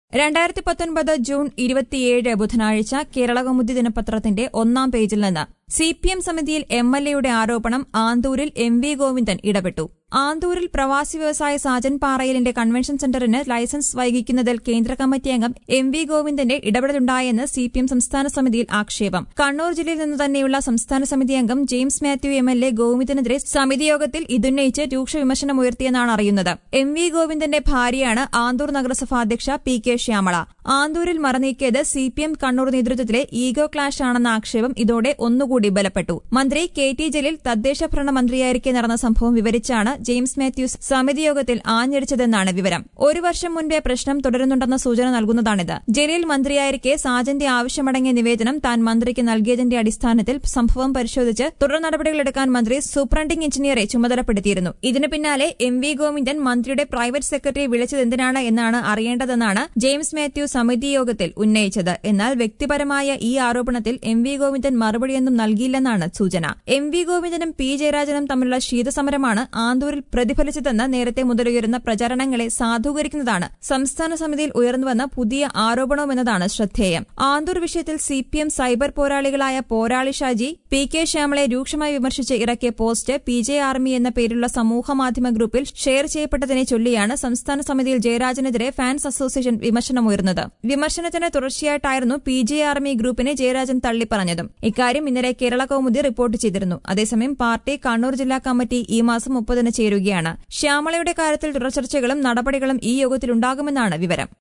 രണ്ടായിരത്തി പത്തൊൻപത് ജൂൺ ഇരുപത്തിയേഴ് ബുധനാഴ്ച കേരളകൗമുദി ദിനപത്രത്തിന്റെ ഒന്നാം പേജിൽ നിന്ന് സി പി എം സമിതിയിൽ എം എൽ എയുടെ ആരോപണം ആന്തൂരിൽ എം വി ഗോവിന്ദൻ ഇടപെട്ടു ആന്തൂരിൽ പ്രവാസി വ്യവസായ സാജൻ പാറയിലിന്റെ കൺവെൻഷൻ സെന്ററിന് ലൈസൻസ് വൈകിക്കുന്നതിൽ കേന്ദ്ര കമ്മിറ്റി അംഗം എം വി ഗോവിന്ദന്റെ ഇടപെടലുണ്ടായെന്ന് സി പി എം സംസ്ഥാന സമിതിയിൽ ആക്ഷേപം കണ്ണൂർ ജില്ലയിൽ നിന്ന് തന്നെയുള്ള സംസ്ഥാന സമിതി അംഗം James Mathew M L A ഗോവിന്ദനെതിരെ സമിതി യോഗത്തിൽ ഇതുന്നയിച്ച് രൂക്ഷ വിമർശനമുയർത്തിയെന്നാണ് അറിയുന്നത് എം വി ഗോവിന്ദന്റെ ഭാര്യയാണ് ആന്തൂർ നഗരസഭ അധ്യക്ഷ പി കെ ശ്യാമള ആന്തൂരിൽ മറനീക്കിയത് സി പി എം കണ്ണൂർ നേതൃത്വത്തിലെ ഈഗോ ക്ലാഷ് ആണെന്ന ആക്ഷേപം ഇതോടെ ഒന്നുകൂടി ബലപ്പെട്ടു മന്ത്രി കെ ടി ജലീൽ തദ്ദേശ ഭരണ മന്ത്രിയായിരിക്കെ നടന്ന സംഭവം വിവരിച്ചാണ് ജെയിംസ് മാത്യൂസ് സമിതി യോഗത്തിൽ ആഞ്ഞടിച്ചതെന്നാണ് വിവരം ഒരു വർഷം മുൻപേ പ്രശ്നം തുടരുന്നുണ്ടെന്ന സൂചന നൽകുന്നതാണിത് ജലീൽ മന്ത്രിയായിരിക്കെ സാജന്റെ ആവശ്യമടങ്ങിയ നിവേദനം താൻ മന്ത്രിക്ക് നൽകിയതിന്റെ അടിസ്ഥാനത്തിൽ സംഭവം പരിശോധിച്ച് തുടർ നടപടികളെടുക്കാൻ മന്ത്രി സൂപ്രണ്ടിംഗ് എഞ്ചിനീയറെ ചുമതലപ്പെടുത്തിയിരുന്നു ഇതിനു പിന്നാലെ എം വി ഗോവിന്ദൻ മന്ത്രിയുടെ പ്രൈവറ്റ് സെക്രട്ടറിയെ വിളിച്ചതെന്തിനാണ് എന്നാണ് അറിയേണ്ടതെന്നാണ് ജെയിംസ് മാത്യു സമിതി യോഗത്തിൽ ഉന്നയിച്ചത് എന്നാൽ വ്യക്തിപരമായ ഈ ആരോപണത്തിൽ എം വി ഗോവിന്ദൻ മറുപടിയൊന്നും നൽകിയില്ലെന്നാണ് സൂചന എം വി ഗോവിന്ദനും പി ജയരാജനും തമ്മിലുള്ള ശീതസമരമാണ് ആന്തൂരിൽ പ്രതിഫലിച്ചതെന്ന് നേരത്തെ മുതലുയരുന്ന പ്രചാരണങ്ങളെ സാധൂകരിക്കുന്നതാണ് സംസ്ഥാന സമിതിയിൽ ഉയർന്നുവന്ന പുതിയ ആരോപണമെന്നതാണ് ശ്രദ്ധേയം ആന്തൂർ വിഷയത്തിൽ സി പി എം സൈബർ പോരാളികളായ പോരാളി ഷാജി പി കെ ശ്യാമളെ രൂക്ഷമായി വിമർശിച്ച് ഇറക്കിയ പോസ്റ്റ് പി ജെ ആർമി എന്ന പേരിലുള്ള സമൂഹമാധ്യമ ഗ്രൂപ്പിൽ ഷെയർ ചെയ്യപ്പെട്ടതിനെ ചൊല്ലിയാണ് സംസ്ഥാന സമിതിയിൽ ജയരാജനെതിരെ ഫാൻസ് അസോസിയേഷൻ വിമർശനമുയർന്നത് വിമർശനത്തിന് തുടർച്ചയായിട്ടായിരുന്നു പി ജെ ആർമി ഗ്രൂപ്പിനെ ജയരാജൻ തള്ളിപ്പറഞ്ഞതും ഇക്കാര്യം ഇന്നലെ കേരള കൌമുദി റിപ്പോർട്ട് ചെയ്തിരുന്നു അതേസമയം പാർട്ടി കണ്ണൂർ ജില്ലാ കമ്മിറ്റി ഈ മാസം മുപ്പതിന് ചേരുകയാണ് ശ്യാമളയുടെ കാര്യത്തിൽ തുടർചർച്ചകളും നടപടികളും ഈ യോഗത്തിലുണ്ടാകുമെന്നാണ് വിവരം